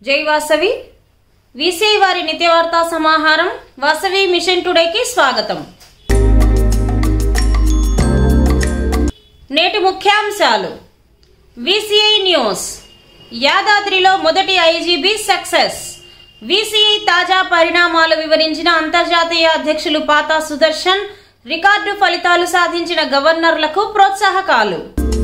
జై వాసవి వీసీ వారి నిత్యవార్తా సమాహారం వాసవి మిషన్ టుడేకి స్వాగతం నేటి ముఖ్యాంశాలు విసిఐ న్యూస్ యాదాద్రిలో మొదటి ఐజీబీ సక్సెస్ విసిఐ తాజా పరిణామాలు వివరించిన అంతర్జాతీయ అధ్యక్షులు పాతా సుదర్శన్ రికార్డు ఫలితాలు సాధించిన గవర్నర్లకు ప్రోత్సాహకాలు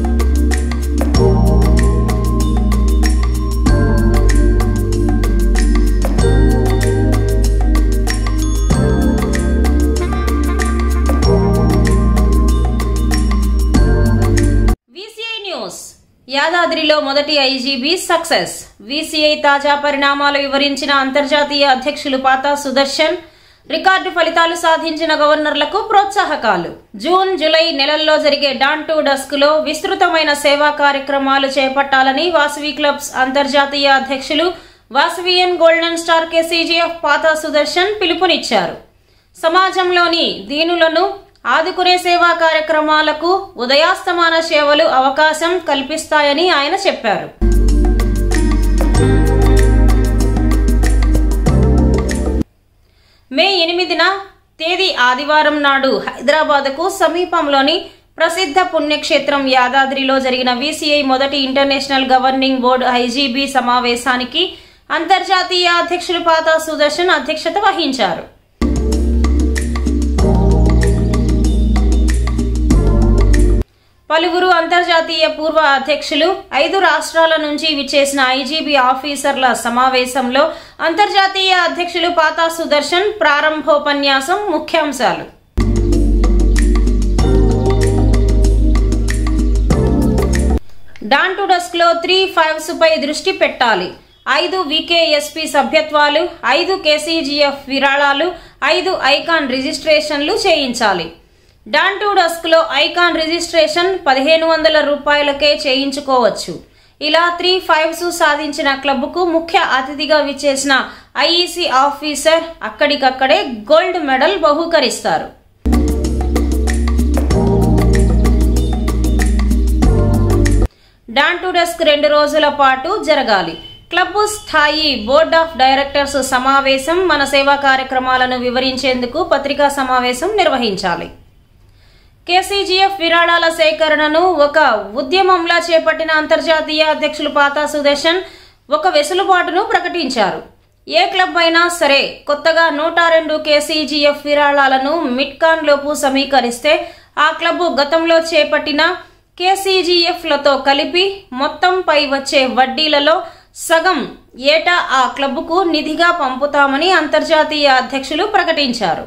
విసిఐ న్యూస్ యాదాద్రిలో మొదటి ఐజీబీ సక్సెస్ విసిఐ తాజా పరిణామాలు వివరించిన అంతర్జాతీయ అధ్యక్షులు పాతా సుదర్శన్ రికార్డు ఫలితాలు సాధించిన గవర్నర్లకు ప్రోత్సాహకాలు జూన్ జూలై నెలల్లో జరిగే డాన్ టు డస్క్ లో విస్తృతమైన సేవా కార్యక్రమాలు చేపట్టాలని వాసవి క్లబ్స్ అంతర్జాతీయ అధ్యక్షులు Vasavian golden star KCGF Patha Sudarshan పిలుపునిచ్చారు సమాజంలోని దీనులను ఆదుకునే సేవా కార్యక్రమాలకు ఉదయాస్తమాన సేవలు అవకాశం కల్పిస్తాయని ఆయన చెప్పారు మే ఎనిమిదిన తేదీ ఆదివారం నాడు హైదరాబాద్కు సమీపంలోని ప్రసిద్ధ పుణ్యక్షేత్రం యాదాద్రిలో జరిగిన విసిఐ మొదటి ఇంటర్నేషనల్ గవర్నింగ్ బోర్డు ఐజీబీ సమావేశానికి అంతర్జాతీయ అధ్యక్షులు పాతా సుదర్శన్ అధ్యక్షత వహించారు పలువురు అంతర్జాతీయ పూర్వ అధ్యక్షులు ఐదు రాష్ట్రాల నుంచి విచ్చేసిన ఐజీబీ ఆఫీసర్ల సమావేశంలో అంతర్జాతీయ అధ్యక్షులు పాతా సుదర్శన్ ప్రారంభోపన్యాసం ముఖ్యాంశాలు డాన్ టు డస్క్ లో త్రీ ఫైవ్స్ పై దృష్టి పెట్టాలి ఐదు వికేఎస్పి సభ్యత్వాలు ఐదు కేసీజీఎఫ్ విరాళాలు ఐదు ఐకాన్ రిజిస్ట్రేషన్లు చేయించాలి డాన్ టు డస్క్ లో ఐకాన్ రిజిస్ట్రేషన్ పదిహేను వందల రూపాయలకే చేయించుకోవచ్చు ఇలా త్రీ ఫైవ్స్ సాధించిన క్లబ్కు ముఖ్య అతిథిగా విచ్చేసిన ఐఈసీ ఆఫీసర్ అక్కడికక్కడే గోల్డ్ మెడల్ బహూకరిస్తారు డాన్ టు డెస్క్ రెండు రోజుల పాటు జరగాలి క్లబ్ స్థాయి బోర్డ్ ఆఫ్ డైరెక్టర్స్ సమావేశం మన సేవా కార్యక్రమాలను వివరించేందుకు పత్రికా సమావేశం నిర్వహించాలి కేసీజీఎఫ్ విరాళాల సేకరణను ఒక ఉద్యమంలా చేపట్టిన అంతర్జాతీయ అధ్యక్షులు పాతా సుదర్శన్ ఒక వెసులుబాటును ప్రకటించారు ఏ క్లబ్ అయినా సరే కొత్తగా నూట రెండు కేసీజీఎఫ్ విరాళాలను మిట్కాన్ లోపు సమీకరిస్తే ఆ క్లబ్ గతంలో చేపట్టిన కేసీజీఎఫ్లతో కలిపి మొత్తంపై వచ్చే వడ్డీలలో సగం ఏటా ఆ క్లబ్కు నిధిగా పంపుతామని అంతర్జాతీయ అధ్యక్షులు ప్రకటించారు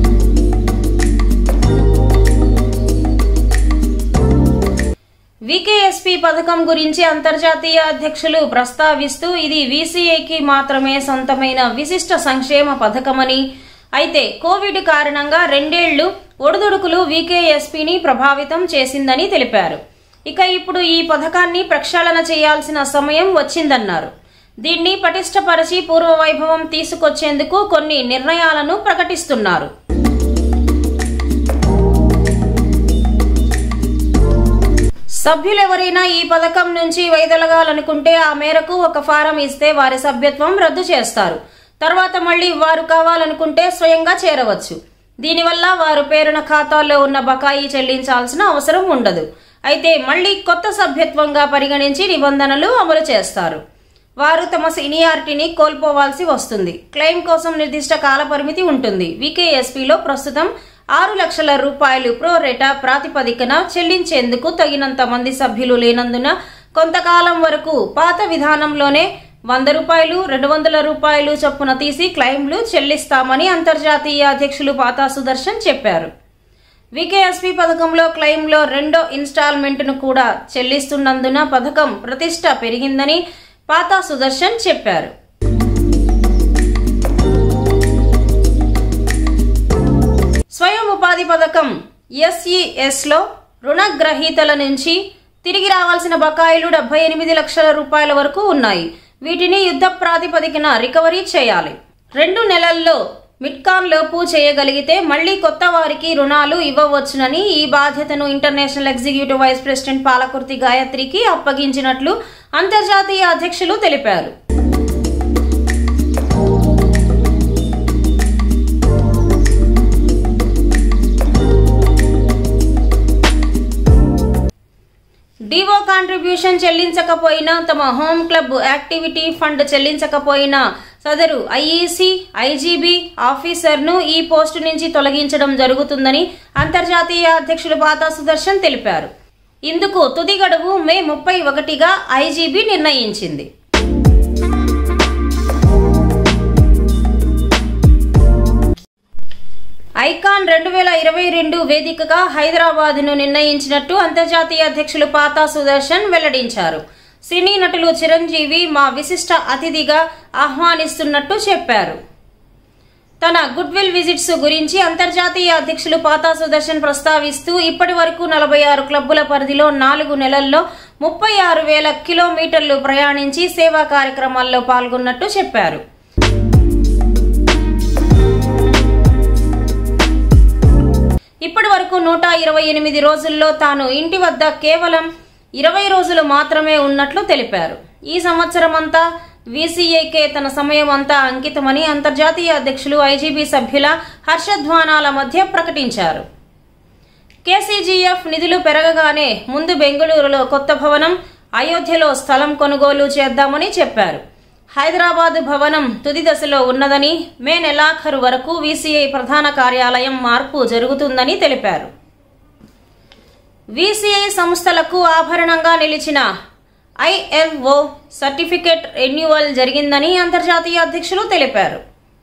వికేఎస్పి పథకం గురించి అంతర్జాతీయ అధ్యక్షులు ప్రస్తావిస్తూ ఇది వీసీఐకి మాత్రమే సొంతమైన విశిష్ట సంక్షేమ పథకమని అయితే కోవిడ్ కారణంగా రెండేళ్లు ఒడిదుడుకులు వికేఎస్పిని ప్రభావితం చేసిందని తెలిపారు ఇక ఇప్పుడు ఈ పథకాన్ని ప్రక్షాళన చేయాల్సిన సమయం వచ్చిందన్నారు దీన్ని పటిష్టపరిచి పూర్వ వైభవం తీసుకొచ్చేందుకు కొన్ని నిర్ణయాలను ప్రకటిస్తున్నారు సభ్యులెవరైనా ఈ పథకం నుంచి వైదొలగాలనుకుంటే ఆ మేరకు ఒక ఫారం ఇస్తే వారి సభ్యత్వం రద్దు చేస్తారు తర్వాత మళ్ళీ వారు కావాలనుకుంటే స్వయంగా చేరవచ్చు దీనివల్ల వారు పేరున ఖాతాల్లో ఉన్న బకాయి చెల్లించాల్సిన అవసరం ఉండదు అయితే మళ్ళీ కొత్త సభ్యత్వంగా పరిగణించి నిబంధనలు అమలు చేస్తారు వారు తమ సీనియారిటీని కోల్పోవాల్సి వస్తుంది క్లెయిమ్ కోసం నిర్దిష్ట కాల పరిమితి ఉంటుంది వికేఎస్పీలో ప్రస్తుతం ఆరు లక్షల రూపాయలు ప్రో రేటా ప్రాతిపదికన చెల్లించేందుకు తగినంత మంది సభ్యులు లేనందున కొంతకాలం వరకు పాత విధానంలోనే వంద రూపాయలు రెండు వందల రూపాయలు చొప్పున తీసి క్లెయిమ్లు చెల్లిస్తామని అంతర్జాతీయ అధ్యక్షులు పాతా సుదర్శన్ చెప్పారు వికేఎస్పి పథకంలో క్లెయిమ్లో రెండో ఇన్స్టాల్మెంట్ను కూడా చెల్లిస్తున్నందున పథకం ప్రతిష్ట పెరిగిందని పాతా సుదర్శన్ చెప్పారు స్వయం ఉపాధి పథకం ఎస్ఈఎస్లో రుణగ్రహీతల నుంచి తిరిగి రావాల్సిన బకాయిలు డెబ్బై ఎనిమిది లక్షల రూపాయల వరకు ఉన్నాయి వీటిని యుద్ధ ప్రాతిపదికన రికవరీ చేయాలి రెండు నెలల్లో మిట్కాన్ లోపు చేయగలిగితే మళ్లీ కొత్త వారికి రుణాలు ఇవ్వవచ్చునని ఈ బాధ్యతను international executive vice president Palakurthi గాయత్రికి అప్పగించినట్లు అంతర్జాతీయ అధ్యక్షులు తెలిపారు కాంట్రిబ్యూషన్ చెల్లించకపోయినా తమ హోమ్ క్లబ్ యాక్టివిటీ ఫండ్ చెల్లించకపోయినా సదరు ఐఈసి ఐజీబీ ఆఫీసర్ను ఈ పోస్టు నుంచి తొలగించడం జరుగుతుందని అంతర్జాతీయ అధ్యక్షులు బాతా సుదర్శన్ తెలిపారు ఇందుకు తుది గడువు మే ముప్పై ఒకటిగా ఐజీబీ నిర్ణయించింది ఐకాన్ రెండు వేల ఇరవై రెండు వేదికగా హైదరాబాద్ను నిర్ణయించినట్టు అంతర్జాతీయ అధ్యక్షులు పాతా సుదర్శన్ వెల్లడించారు సినీ నటులు చిరంజీవి మా విశిష్ట అతిథిగా ఆహ్వానిస్తున్నట్టు చెప్పారు తన గుడ్ విల్ విజిట్స్ గురించి అంతర్జాతీయ అధ్యక్షులు పాతా సుదర్శన్ ప్రస్తావిస్తూ ఇప్పటి వరకు నలభై ఆరు క్లబ్బుల పరిధిలో నాలుగు నెలల్లో ముప్పై ఆరు వేల కిలోమీటర్లు ప్రయాణించి సేవా కార్యక్రమాల్లో పాల్గొన్నట్టు చెప్పారు ఇప్పటి వరకు నూట ఇరవై ఎనిమిది రోజుల్లో తాను ఇంటి వద్ద కేవలం ఇరవై రోజులు మాత్రమే ఉన్నట్లు తెలిపారు ఈ సంవత్సరం అంతా వీసీఐకే తన సమయం అంతా అంకితమని అంతర్జాతీయ అధ్యక్షులు ఐజీబీ సభ్యుల హర్షధ్వానాల మధ్య ప్రకటించారు కేసీజీఎఫ్ నిధులు పెరగగానే ముందు బెంగళూరులో కొత్త భవనం అయోధ్యలో స్థలం కొనుగోలు చేద్దామని చెప్పారు హైదరాబాద్ భవనం తుది దశలో ఉన్నదని మే నెలాఖరు వరకు వీసీఐ ప్రధాన కార్యాలయం మార్పు జరుగుతుందని తెలిపారు వీసీఐ సంస్థలకు ఆభరణంగా నిలిచిన ఐఎఫ్ఓ సర్టిఫికెట్ రెన్యువల్ జరిగిందని అంతర్జాతీయ అధ్యక్షులు తెలిపారు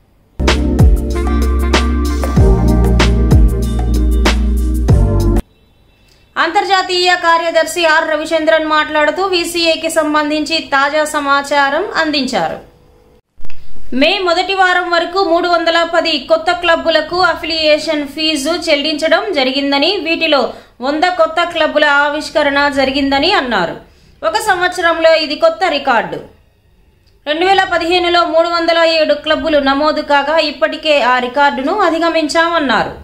అంతర్జాతీయ కార్యదర్శి ఆర్ రవిచంద్రన్ మాట్లాడుతూ వీసీఐకి సంబంధించి తాజా సమాచారం అందించారు మే మొదటి వారం వరకు మూడు వందల పది కొత్త క్లబ్బులకు అఫిలియేషన్ ఫీజు చెల్లించడం జరిగిందని వీటిలో వంద కొత్త క్లబ్బుల ఆవిష్కరణ జరిగిందని అన్నారు ఒక సంవత్సరంలో ఇది కొత్త రికార్డు రెండు వేల పదిహేనులో మూడు వందల ఏడు క్లబ్బులు నమోదు కాగా ఇప్పటికే ఆ రికార్డును అధిగమించామన్నారు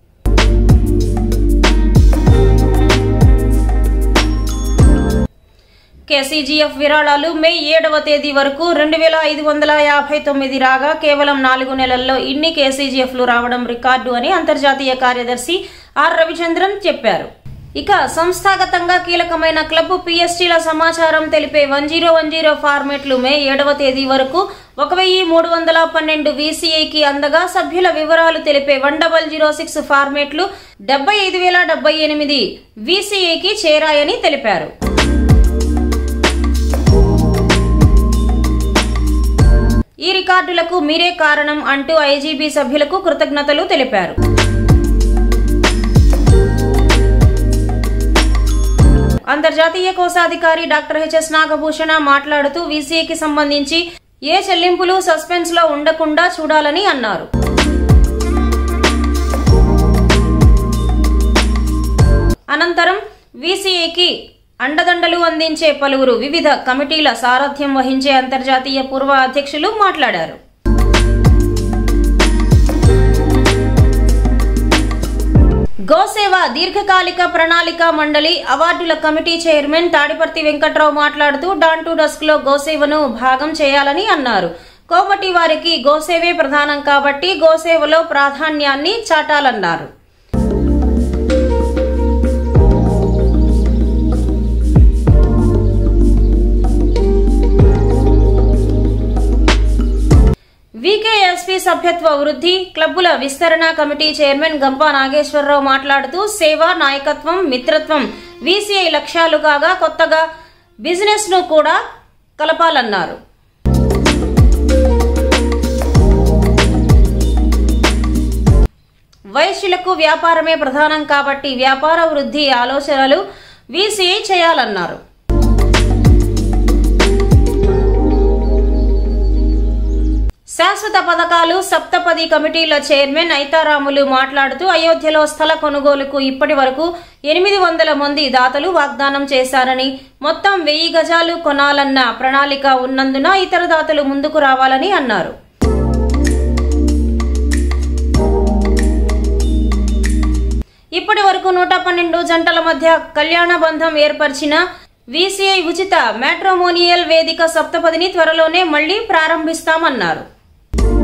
కేసీజీఎఫ్ విరాళాలు మే ఏడవ తేదీ వరకు రెండు వేల ఐదు వందల యాభై తొమ్మిది రాగా కేవలం నాలుగు నెలల్లో ఇన్ని కేసీజీఎఫ్లు రావడం రికార్డు అని అంతర్జాతీయ కార్యదర్శి ఆర్ రవిచంద్రన్ చెప్పారు ఇక సంస్థాగతంగా కీలకమైన క్లబ్ పిఎస్టీల సమాచారం తెలిపే వన్ జీరో వన్ జీరో ఫార్మేట్లు మే ఏడవ తేదీ వరకు ఒక వెయ్యి మూడు వందల పన్నెండు వీసీఐకి అందగా సభ్యుల వివరాలు తెలిపే వన్ డబల్ జీరో సిక్స్ ఫార్మేట్లు డెబ్బై ఐదు వేల డెబ్బై ఎనిమిది వీసీఐకి చేరాయని తెలిపారు ఈ రికార్డులకు మీరే కారణం అంటూ ఐజీబీ సభ్యులకు కృతజ్ఞతలు తెలిపారు అంతర్జాతీయ కోశాధికారి డాక్టర్ హెచ్ఎస్ నాగభూషణ మాట్లాడుతూ వీసీఏకి సంబంధించి ఏ చెల్లింపులు సస్పెన్స్ లో ఉండకుండా చూడాలని అన్నారు అనంతరం వీసీఏకి అండదండలు అందించే పలువురు వివిధ కమిటీల సారథ్యం వహించే అంతర్జాతీయ పూర్వ అధ్యక్షులు మాట్లాడారు గోసేవ దీర్ఘకాలిక ప్రణాళిక మండలి అవార్డుల కమిటీ చైర్మన్ తాడిపర్తి వెంకట్రావు మాట్లాడుతూ డాన్ టు డస్క్ లో గోసేవను భాగం చేయాలని అన్నారు కోమటి వారికి గోసేవే ప్రధానం కాబట్టి గోసేవలో ప్రాధాన్యాన్ని చాటాలన్నారు వికేఎస్పీ సభ్యత్వ వృద్ధి క్లబ్బుల విస్తరణ కమిటీ చైర్మన్ గంపా నాగేశ్వరరావు మాట్లాడుతూ సేవ నాయకత్వం మిత్రత్వం వీసీఐ లక్ష్యాలు కాగా కొత్తగా బిజినెస్ ను కూడా కలపాలన్నారు వైశ్యులకు వ్యాపారమే ప్రధానం కాబట్టి వ్యాపార వృద్ధి ఆలోచనలు వీసీఐ చేయాలన్నారు శాశ్వత పథకాలు సప్తపది కమిటీల చైర్మన్ ఐతారాములు మాట్లాడుతూ అయోధ్యలో స్థల కొనుగోలుకు ఇప్పటి వరకు ఎనిమిది వందల మంది దాతలు వాగ్దానం చేశారని మొత్తం వెయ్యి గజాలు కొనాలన్న ప్రణాళిక ఉన్నందున ఇతర దాతలు ముందుకు రావాలని అన్నారు ఇప్పటి వరకు నూట పన్నెండు జంటల మధ్య కళ్యాణ బంధం ఏర్పరిచిన వీసీఐ ఉచిత మ్యాట్రోమోనియల్ వేదిక సప్తపదిని త్వరలోనే మళ్లీ ప్రారంభిస్తామన్నారు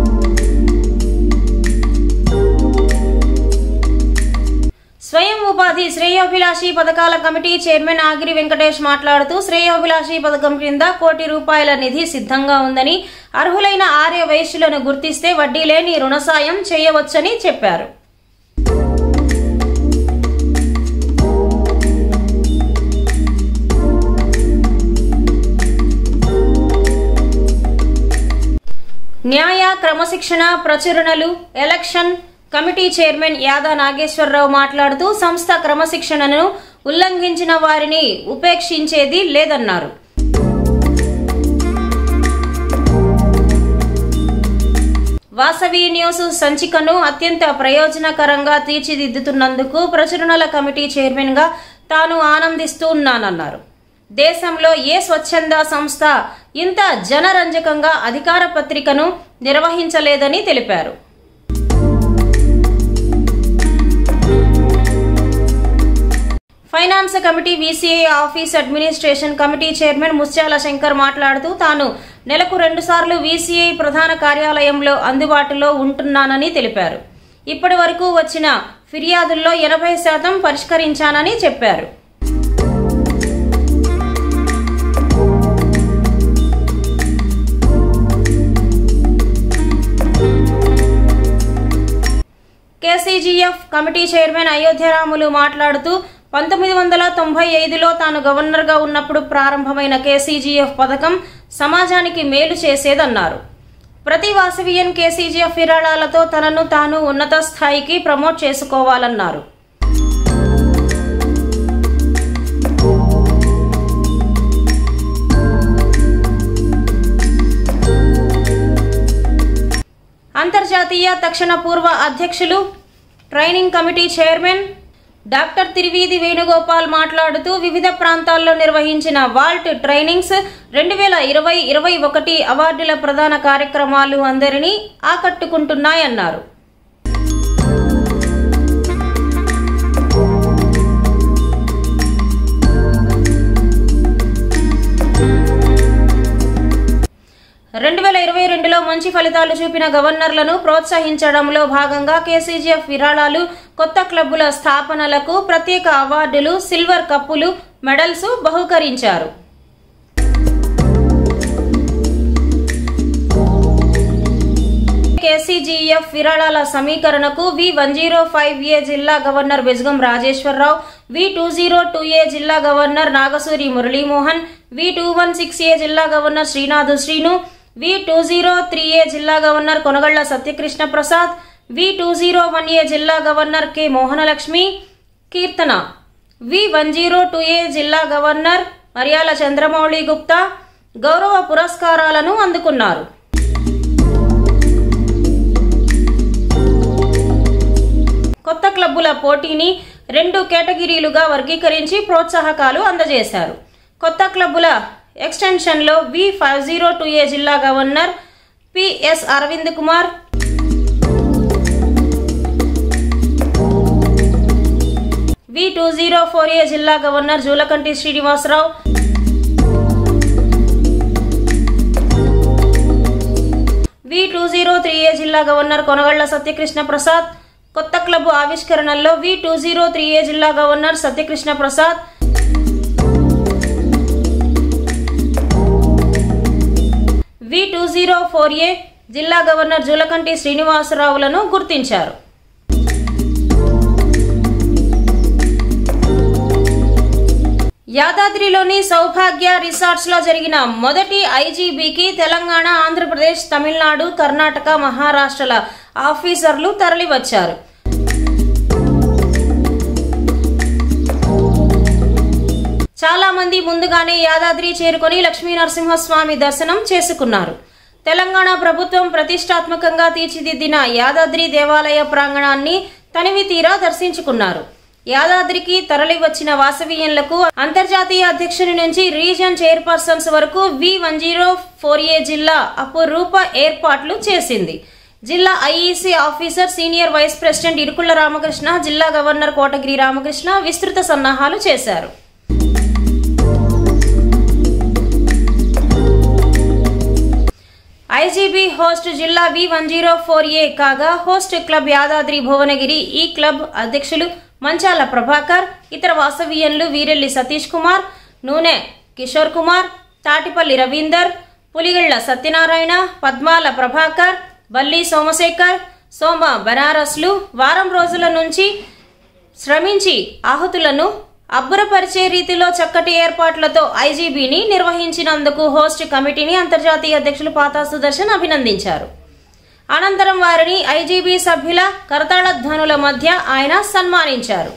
స్వయం ఉపాధి పది శ్రేయోభిలాషి పథకాల కమిటీ చైర్మన్ ఆగిరి వెంకటేష్ మాట్లాడుతూ శ్రేయోభిలాషి పథకం క్రింద కోటి రూపాయల నిధి సిద్ధంగా ఉందని అర్హులైన ఆర్య వైశ్యులను గుర్తిస్తే వడ్డీ లేని రుణ సాయం చేయవచ్చని చెప్పారు న్యాయ క్రమశిక్షణ ప్రచురణలు election committee chairman Yada Nageswara Rao మాట్లాడుతూ సంస్థ క్రమశిక్షణను ఉల్లంఘించిన వారిని ఉపేక్షించేది లేదన్నారు వాసవి న్యూస్ సంచికను అత్యంత ప్రయోజనకరంగా తీర్చిదిద్దుతున్నందుకు ప్రచురణల కమిటీ చైర్మన్గా తాను ఆనందిస్తూ ఉన్నానన్నారు దేశంలో ఏ స్వచ్ఛంద సంస్థ ఇంత జనరంజకంగా అధికార పత్రికను నిర్వహించలేదని తెలిపారు finance committee VCI office administration committee chairman Mutyala Shankar మాట్లాడుతూ తాను నెలకు రెండుసార్లు వీసీఐ ప్రధాన కార్యాలయంలో అందుబాటులో ఉంటున్నానని తెలిపారు ఇప్పటి వరకు వచ్చిన ఫిర్యాదుల్లో ఎనభై శాతం పరిష్కరించానని చెప్పారు కేసీజీఎఫ్ కమిటీ చైర్మన్ అయోధ్యరాములు మాట్లాడుతూ పంతొమ్మిది వందల తొంభై ఐదులో తాను గవర్నర్గా ఉన్నప్పుడు ప్రారంభమైన కేసీజీఎఫ్ పథకం సమాజానికి మేలు చేసేదన్నారు ప్రతి వాసవియన్ కేసీజీఎఫ్ విరాళాలతో తనను తాను ఉన్నత స్థాయికి ప్రమోట్ చేసుకోవాలన్నారు అంతర్జాతీయ తక్షణ పూర్వ అధ్యక్షులు training committee chairman doctor Tiriveedi Venugopal మాట్లాడుతూ వివిధ ప్రాంతాల్లో నిర్వహించిన వాల్ట్ ట్రైనింగ్స్ రెండు వేల ఇరవై ఇరవై ఒకటి అవార్డుల ప్రధాన కార్యక్రమాలు అందరినీ ఆకట్టుకుంటున్నాయన్నారు రెండు వేల ఇరవై రెండులో మంచి ఫలితాలు చూపిన గవర్నర్లను ప్రోత్సహించడంలో భాగంగా కేసీజీఎఫ్ విరాళాలు కొత్త క్లబ్బుల స్థాపనలకు ప్రత్యేక అవార్డులు సిల్వర్ కప్పులు మెడల్స్ బహుకరించారు కేసీజీఎఫ్ విరాళాల సమీకరణకు V one zero five A జిల్లా governor Bejagam Rajeswara Rao V two zero two A జిల్లా governor Nagasuri Murali Mohan V two one six A జిల్లా governor Srinathu Srinu V two zero three A జిల్లా governor Konagalla Satyakrishna Prasad V two zero one A జిల్లా governor K Mohanalakshmi Keerthana V one zero two A జిల్లా governor మరియాల Chandramouli Gupta గౌరవ పురస్కారాలను అందుకున్నారు కొత్త క్లబ్బుల పోటీని రెండు కేటగిరీలుగా వర్గీకరించి ప్రోత్సాహకాలు అందజేశారు కొత్త క్లబ్బుల ఎక్స్టెన్షన్లో V five zero two A జిల్లా governor PS Aravind Kumar V two zero four A జిల్లా governor Julakanti Srinivasa Rao V two zero three A జిల్లా గవర్నర్ కొనగళ్ల సత్యకృష్ణ ప్రసాద్ కొత్త క్లబ్ ఆవిష్కరణల్లో V two zero three A జిల్లా governor Satyakrishna Prasad V two zero four A జిల్లా governor Julakanti శ్రీనివాసరావులను గుర్తించారు యాదాద్రిలోని సౌభాగ్య resorts లో జరిగిన మొదటి ఐజీబీకి తెలంగాణ ఆంధ్రప్రదేశ్ తమిళనాడు కర్ణాటక మహారాష్ట్రల ఆఫీసర్లు తరలివచ్చారు చాలా మంది ముందుగానే యాదాద్రి చేరుకొని లక్ష్మీ నరసింహస్వామి దర్శనం చేసుకున్నారు తెలంగాణ ప్రభుత్వం ప్రతిష్టాత్మకంగా తీర్చిదిద్దిన యాదాద్రి దేవాలయ ప్రాంగణాన్ని తనివి తీరా దర్శించుకున్నారు యాదాద్రికి తరలివచ్చిన వాసవీయులకు అంతర్జాతీయ అధ్యక్షుని నుంచి రీజియన్ చైర్పర్సన్స్ వరకు V one zero four A జిల్లా అపురూప ఏర్పాట్లు చేసింది జిల్లా IEC officer senior vice president Irukulla Ramakrishna జిల్లా గవర్నర్ కోటగిరి రామకృష్ణ విస్తృత సన్నాహాలు చేశారు ఐజీబీ హోస్ట్ జిల్లా V one zero four A కాగా హోస్ట్ క్లబ్ యాదాద్రి భువనగిరి ఈ క్లబ్ అధ్యక్షులు మంచాల ప్రభాకర్ ఇతర వాసవీయన్లు వీరెల్లి సతీష్ కుమార్ నూనె కిషోర్ కుమార్ తాటిపల్లి రవీందర్ పులిగిళ్ల సత్యనారాయణ పద్మాల ప్రభాకర్ బల్లి సోమశేఖర్ సోమ బనారస్లు వారం రోజుల నుంచి శ్రమించి ఆహుతులను అబ్బురపరిచే రీతిలో చక్కటి ఏర్పాట్లతో ఐజీబీని నిర్వహించినందుకు హోస్ట్ కమిటీని అంతర్జాతీయ అధ్యక్షులు పాతా సుదర్శన్ అభినందించారు అనంతరం వారిని ఐజీబీ సభ్యుల కరతాళ ధ్వనుల మధ్య ఆయన సన్మానించారు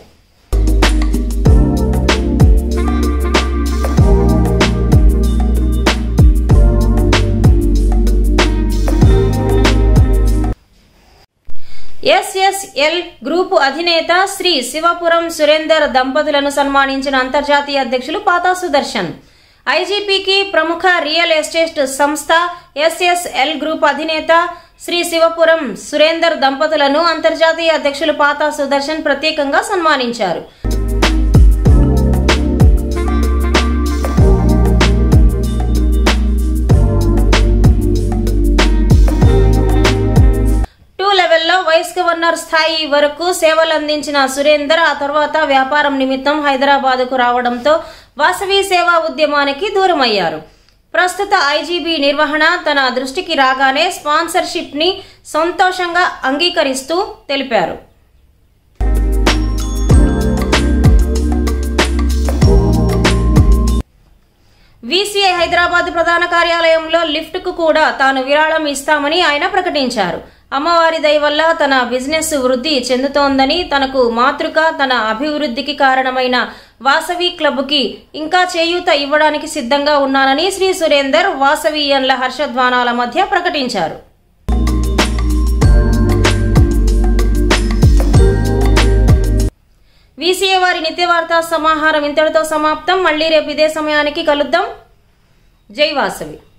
ఎస్ఎస్ఎల్ గ్రూపు అధినేత శ్రీ శివపురం సురేందర్ దంపతులను సన్మానించిన అంతర్జాతీయ అధ్యక్షులు పాతా సుదర్శన్ ఐజీపీకి ప్రముఖ రియల్ ఎస్టేట్ సంస్థ ఎస్ఎస్ఎల్ గ్రూప్ అధినేత శ్రీ శివపురం సురేందర్ దంపతులను అంతర్జాతీయ అధ్యక్షులు పాతా సుదర్శన్ ప్రత్యేకంగా సన్మానించారు టూ లెవెల్లో వైస్ గవర్నర్ స్థాయి వరకు సేవలు అందించిన సురేందర్ ఆ తర్వాత వ్యాపారం నిమిత్తం హైదరాబాదుకు రావడంతో వాసవి సేవా ఉద్యమానికి దూరమయ్యారు ప్రస్తుత ఐజీబీ నిర్వహణ తన దృష్టికి రాగానే స్పాన్సర్షిప్ ని సంతోషంగా అంగీకరిస్తూ తెలిపారు వీసీఐ హైదరాబాద్ ప్రధాన కార్యాలయంలో లిఫ్ట్ కు కూడా తాను విరాళం ఇస్తామని ఆయన ప్రకటించారు అమ్మవారి దయ వల్ల తన బిజినెస్ వృద్ధి చెందుతోందని తనకు మాతృక తన అభివృద్ధికి కారణమైన వాసవి క్లబ్కి ఇంకా చేయూత ఇవ్వడానికి సిద్ధంగా ఉన్నానని శ్రీ సురేందర్ వాసవీయన్ల హర్షధ్వానాల మధ్య ప్రకటించారు వీసీఏ వారి నిత్య వార్తా సమాహారం ఇంతటితో సమాప్తం మళ్ళీ రేపు ఇదే సమయానికి కలుద్దాం జై వాసవి